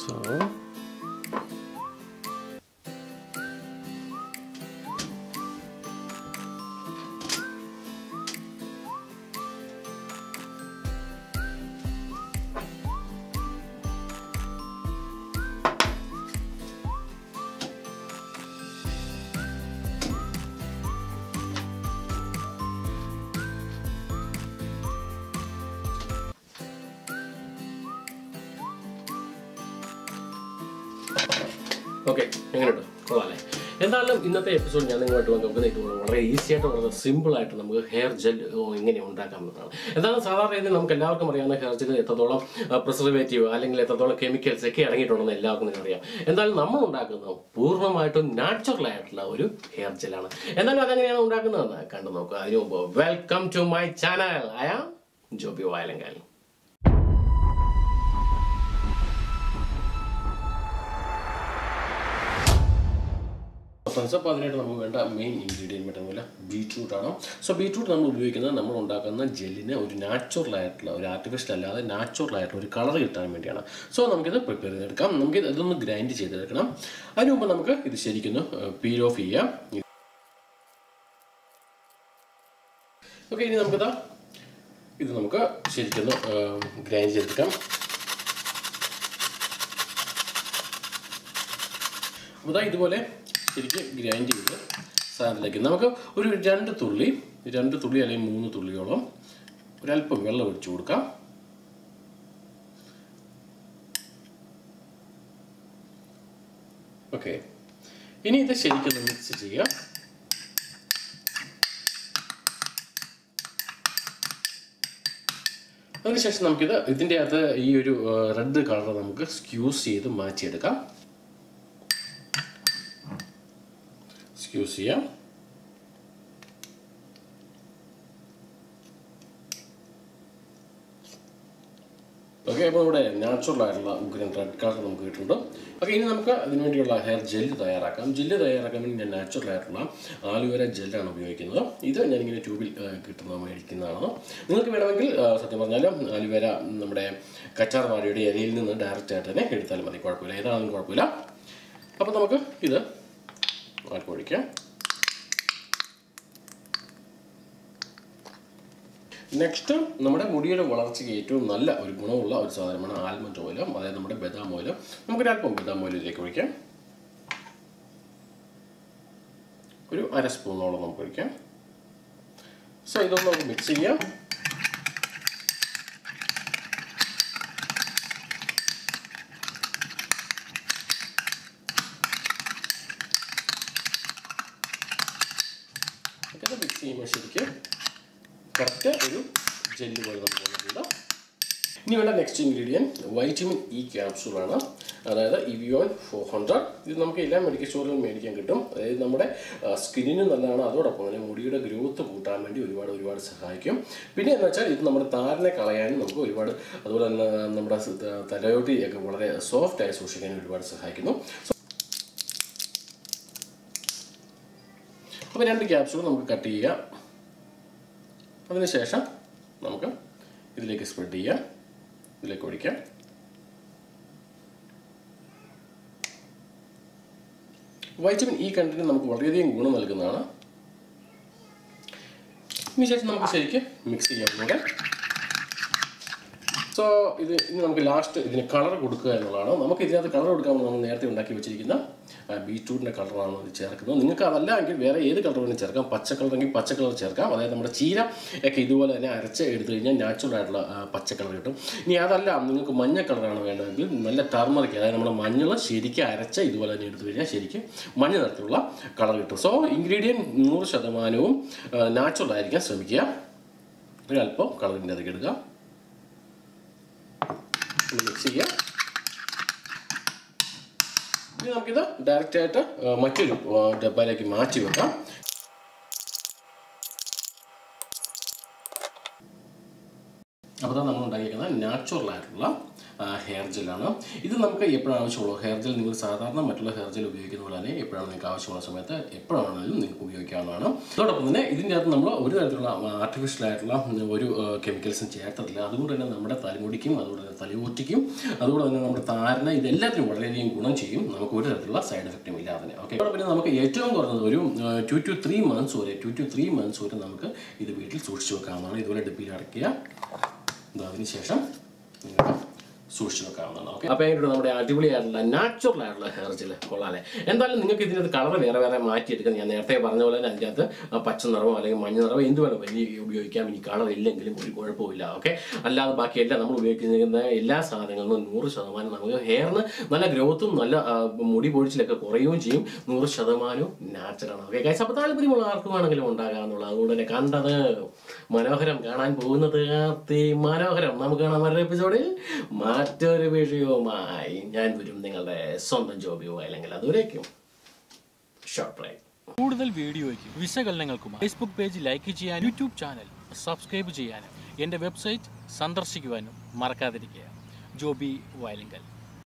So. Okay എങ്ങനെയുണ്ട് കൊള്ളാല്ലേ എന്തായാലും ഇന്നത്തെ എപ്പിസോഡ് ഞാൻ നിങ്ങളുമായിട്ട് നോക്കുന്നത് ഇത് വളരെ ഈസി ആയിട്ട് വളരെ സിമ്പിൾ ആയിട്ട് നമുക്ക് ഹെയർ ജെൽ എങ്ങനെ ഉണ്ടാക്കാമെന്നതാണ് എന്താണ് സാധാരണ രീതിയിൽ നമുക്ക് എല്ലാവർക്കും അറിയാവുന്ന ഹെയർ ജെൽ എത്രത്തോളം പ്രിസർവേറ്റീവ് അല്ലെങ്കിൽ എത്രത്തോളം കെമിക്കൽസ് ഒക്കെ അടങ്ങിയിട്ടുണ്ടെന്ന് എല്ലാവർക്കും തന്നെ അറിയാം എന്തായാലും നമ്മൾ ഉണ്ടാക്കുന്നത് പൂർണ്ണമായിട്ടും നാച്ചുറൽ ആയിട്ടുള്ള ഒരു ഹെയർ ജെല്ലാണ് എന്തായാലും അതെങ്ങനെയാണ് ഉണ്ടാക്കുന്നതെന്ന് കണ്ടു നോക്കുക അതിനു മുമ്പ് welcome to my channel I am Jobi Vayalankal friends അപ്പോൾ അതിനായിട്ട് നമുക്ക് വേണ്ട മെയിൻ ഇൻഗ്രീഡിയൻറ്റ് മറ്റൊന്നുമില്ല ബീറ്റ്റൂട്ട് ആണ് സോ ബീറ്റ്റൂട്ട് നമ്മൾ ഉപയോഗിക്കുന്നത് നമ്മൾ ഉണ്ടാക്കുന്ന ജെല്ലിന് ഒരു നാച്ചുറൽ ആയിട്ടുള്ള ഒരു ആർട്ടിഫിഷ്യൽ അല്ലാതെ നാച്ചുറൽ ആയിട്ടുള്ള ഒരു കളർ കിട്ടാൻ വേണ്ടിയാണ് സോ നമുക്കിത് പ്രിപ്പയർ ചെയ്തെടുക്കാം നമുക്ക് ഇതൊന്ന് ഗ്രൈൻഡ് ചെയ്തെടുക്കണം അതിന് മുമ്പ് നമുക്ക് ഇത് ശരിക്കൊന്ന് പീൽ ഓഫ് ചെയ്യാം ഓക്കെ ഇനി നമുക്കിതാ ഇത് നമുക്ക് ശരിക്കൊന്ന് ഗ്രൈൻഡ് ചെയ്തെടുക്കാം അപ്പോൾ ഇതാ ഇതുപോലെ ശരിക്കും ഗ്രൈൻഡ് ചെയ്ത് സാധനത്തിലേക്ക് നമുക്ക് ഒരു രണ്ട് തുള്ളി രണ്ട് തുള്ളി അല്ലെങ്കിൽ മൂന്ന് തുള്ളിയോളം ഒരല്പം വെള്ളം ഒഴിച്ചു കൊടുക്കാം ഓക്കെ ഇനി ഇത് ശരിക്കും മിക്സ് ചെയ്യാം അതിനുശേഷം നമുക്കിത് ഇതിൻ്റെ അകത്ത് ഈ ഒരു റെഡ് കളർ നമുക്ക് സ്ക്യൂസ് ചെയ്ത് മാറ്റിയെടുക്കാം എക്സ്ക്യൂസ് ചെയ്യാം ഓക്കെ അപ്പോൾ ഇവിടെ നാച്ചുറൽ ആയിട്ടുള്ള ഉഗ്രൻ റെഡ് കളർ നമുക്ക് കിട്ടുന്നുണ്ട് ഓക്കെ ഇനി നമുക്ക് അതിന് വേണ്ടിയുള്ള ഹെയർ ജെല്ല് തയ്യാറാക്കാം ജെല്ല് തയ്യാറാക്കാൻ വേണ്ടി ഞാൻ നാച്ചുറൽ ആയിട്ടുള്ള ആലുവേര ജെല്ലാണ് ഉപയോഗിക്കുന്നത് ഇത് ഞാനിങ്ങനെ ട്യൂബിൽ കിട്ടുന്ന മേടിക്കുന്നതാണ് നിങ്ങൾക്ക് വേണമെങ്കിൽ സത്യം പറഞ്ഞാൽ ആലുവേര നമ്മുടെ കച്ചാർ വാഴയുടെ ഇലയിൽ നിന്ന് ഡയറക്റ്റ് ആയിട്ട് തന്നെ എടുത്താലും മതി കുഴപ്പമില്ല ഏതാണെങ്കിലും കുഴപ്പമില്ല അപ്പോൾ നമുക്ക് ഇത് ഒഴിക്കാം നെക്സ്റ്റ് നമ്മുടെ മുടിയുടെ വളർച്ചയ്ക്ക് ഏറ്റവും നല്ല ഒരു ഗുണമുള്ള ഒരു സാധനമാണ് ആൽമണ്ട് ഓയിൽ അതായത് നമ്മുടെ ബദാം ഓയിൽ നമുക്കൊരു അല്പം ബദാം ഓയിലിലേക്ക് ഒഴിക്കാം ഒരു അര സ്പൂണോളം നമുക്ക് ഒഴിക്കാം സോ ഇതൊന്ന് നമുക്ക് മിക്സ് ചെയ്യാം ഇത് മിക്സ് ചെയ്യുമ്പോൾ ശരിക്കും കറക്റ്റ് ഒരു ജെല്ല് പോലെ നമുക്ക് വന്നിട്ടുണ്ട് ഇനി വേണ്ട നെക്സ്റ്റ് ഇൻഗ്രീഡിയൻറ്റ് വൈറ്റമിൻ ഇ ക്യാപ്സൂളാണ് അതായത് ഇവിയോൺ ഫോർ ഹൺഡ്രഡ് ഇത് നമുക്ക് എല്ലാ മെഡിക്കൽ സ്റ്റോറിലും മേടിക്കാൻ കിട്ടും അതായത് നമ്മുടെ സ്കിന്നിന് നല്ലതാണ് അതോടൊപ്പം തന്നെ മുടിയുടെ ഗ്രോത്ത് കൂട്ടാൻ വേണ്ടി ഒരുപാട് ഒരുപാട് സഹായിക്കും പിന്നെ എന്ന് വെച്ചാൽ ഇത് നമ്മുടെ താരനെ കളയാനും നമുക്ക് ഒരുപാട് അതുപോലെ തന്നെ നമ്മുടെ തലയോട്ടി ഒക്കെ വളരെ സോഫ്റ്റായി സൂക്ഷിക്കാനും ഒരുപാട് സഹായിക്കുന്നു അപ്പോൾ രണ്ട് ക്യാപ്സൂൾ നമുക്ക് കട്ട് ചെയ്യാം അതിനുശേഷം നമുക്ക് ഇതിലേക്ക് സ്പ്രെഡ് ചെയ്യാം ഇതിലേക്ക് ഒഴിക്കാം വൈറ്റമിൻ ഇ കണ്ടന്റ് നമുക്ക് വളരെയധികം ഗുണം നൽകുന്നതാണ് ഇതിന് ശേഷം നമുക്ക് ശരിക്കും മിക്സ് ചെയ്യാം കൂടെ സോ ഇത് ഇനി നമുക്ക് ലാസ്റ്റ് ഇതിന് കളർ കൊടുക്കുക എന്നുള്ളതാണ് നമുക്ക് ഇതിനകത്ത് കളർ കൊടുക്കാൻ നമ്മൾ നേരത്തെ ഉണ്ടാക്കി വെച്ചിരിക്കുന്ന ബീറ്റ്റൂട്ടിൻ്റെ കളറാണ് ഇത് ചേർക്കുന്നത് നിങ്ങൾക്ക് അതല്ല എങ്കിൽ വേറെ ഏത് കളർ വേണമെങ്കിലും ചേർക്കാം പച്ച കളറെങ്കിൽ പച്ച കളർ ചേർക്കാം അതായത് നമ്മുടെ ചീര ഒക്കെ ഇതുപോലെ തന്നെ അരച്ച് എടുത്തു കഴിഞ്ഞാൽ നാച്ചുറൽ ആയിട്ടുള്ള പച്ച കളർ കിട്ടും ഇനി അതല്ല നിങ്ങൾക്ക് മഞ്ഞ കളറാണ് വേണ്ടതെങ്കിൽ നല്ല ടർമറിക്ക് അതായത് നമ്മുടെ മഞ്ഞൾ ശരിക്കും അരച്ച് ഇതുപോലെ തന്നെ എടുത്തു കഴിഞ്ഞാൽ ശരിക്കും മഞ്ഞ നിറത്തിലുള്ള കളർ കിട്ടും സോ ഇൻഗ്രീഡിയൻറ്റ് നൂറ് ശതമാനവും നാച്ചുറൽ ആയിരിക്കാൻ ശ്രമിക്കുക ഒരല്പം കളറിൻ്റെ അതൊക്കെ എടുക്കുക മിക്സ് ചെയ്യാം ഇനി നമുക്കിത് ഡയറക്റ്റ് ആയിട്ട് മറ്റൊരു ഡബ്ബയിലേക്ക് മാറ്റി വെക്കാം അപ്പോൾ അതാണ് നമ്മൾ ഉണ്ടാക്കിയിരിക്കുന്നത് നാച്ചുറൽ ആയിട്ടുള്ള ഹെയർ ജെല്ലാണ് ഇത് നമുക്ക് എപ്പോഴാണ് ആവശ്യമുള്ളൂ ഹെയർ ജെൽ നിങ്ങൾ സാധാരണ മറ്റുള്ള ഹെയർ ജെൽ ഉപയോഗിക്കുന്ന പോലെ തന്നെ എപ്പോഴാണ് നിങ്ങൾക്ക് ആവശ്യമുള്ള സമയത്ത് എപ്പോഴാണെങ്കിലും നിങ്ങൾക്ക് ഉപയോഗിക്കാവുന്നതാണ് അതോടൊപ്പം തന്നെ ഇതിൻ്റെ അകത്ത് നമ്മൾ ഒരു തരത്തിലുള്ള ആർട്ടിഫിഷ്യൽ ആയിട്ടുള്ള ഒരു കെമിക്കൽസും ചേർത്തിട്ടില്ല അതുകൊണ്ട് തന്നെ നമ്മുടെ തലമുടിക്കും അതുകൊണ്ട് തന്നെ തലയോട്ടിക്കും അതുകൊണ്ട് തന്നെ നമ്മുടെ താരന ഇതെല്ലാത്തിനും വളരെയധികം ഗുണം ചെയ്യും നമുക്ക് ഒരു തരത്തിലുള്ള സൈഡ് എഫക്റ്റും ഇല്ലാതെ തന്നെ ഓക്കെ പിന്നെ നമുക്ക് ഏറ്റവും കുറഞ്ഞത് ഒരു ടു ടു ത്രീ മന്ത്സ് വരെ ടു ടു ത്രീ മന്ത്സ് വരെ നമുക്ക് ഇത് വീട്ടിൽ സൂക്ഷിച്ചു വെക്കാവുന്നതാണ് ഇതുപോലെ ഡെപ്പിയിൽ അടയ്ക്കുക ഇത് അതിനുശേഷം നിങ്ങൾക്ക് സൂക്ഷിച്ചു വെക്കാവുന്നതാണ് ഓക്കെ അപ്പോൾ അതിൻ്റെ നമ്മുടെ അടിപൊളിയായിട്ടുള്ള നാച്ചുറൽ ആയിട്ടുള്ള ഹെയർ ജെൽ കൊള്ളാലെ എന്തായാലും നിങ്ങൾക്ക് ഇതിനകത്ത് കളർ വേറെ വേറെ മാറ്റിയെടുക്കാം ഞാൻ നേരത്തെ പറഞ്ഞ പോലെ തന്നെ അതിൻ്റെ അകത്ത് ആ പച്ച നിറമോ അല്ലെങ്കിൽ മഞ്ഞ നിറമോ എന്ത് വേണം ഇനി ഉപയോഗിക്കാം ഇനി കളർ ഇല്ലെങ്കിലും ഒരു കുഴപ്പമില്ല ഓക്കെ അല്ലാതെ ബാക്കിയെല്ലാം നമ്മൾ ഉപയോഗിക്കുന്ന എല്ലാ സാധനങ്ങളിലും നൂറ് ശതമാനം നമുക്ക് ഹെയറിന് നല്ല ഗ്രോത്തും നല്ല ആ, മുടി പൊഴിച്ചിലൊക്കെ കുറയുകയും ചെയ്യും നൂറ് ശതമാനവും നാച്ചുറലാണ് ഓക്കെ ഗൈസ് അപ്പോൾ താല്പര്യമുള്ള ആർക്കും വേണമെങ്കിലും ഉണ്ടാകാമെന്നുള്ളത് അതുകൊണ്ട് തന്നെ കണ്ടത് മനോഹരം കാണാൻ പോകുന്നത് മനോഹരം നമുക്ക് കാണാൻ മറ്റൊരു എപ്പിസോഡിൽ മറ്റൊരു വിഷയവുമായി ഞാൻ വരും നിങ്ങളുടെ സ്വന്തം ജോബിയോ അല്ലെങ്കിൽ അതുവരേക്കും ഷോർട്ട് ബ്രേക്ക് കൂടുതൽ വീഡിയോയ്ക്കും വിശകലനങ്ങൾക്കും ഫേസ്ബുക്ക് പേജ് ലൈക്ക് ചെയ്യാനും യൂട്യൂബ് ചാനൽ സബ്സ്ക്രൈബ് ചെയ്യാനും എൻ്റെ വെബ്സൈറ്റ് സന്ദർശിക്കുവാനും മറക്കാതിരിക്കുക ജോബി വയലിങ്കൽ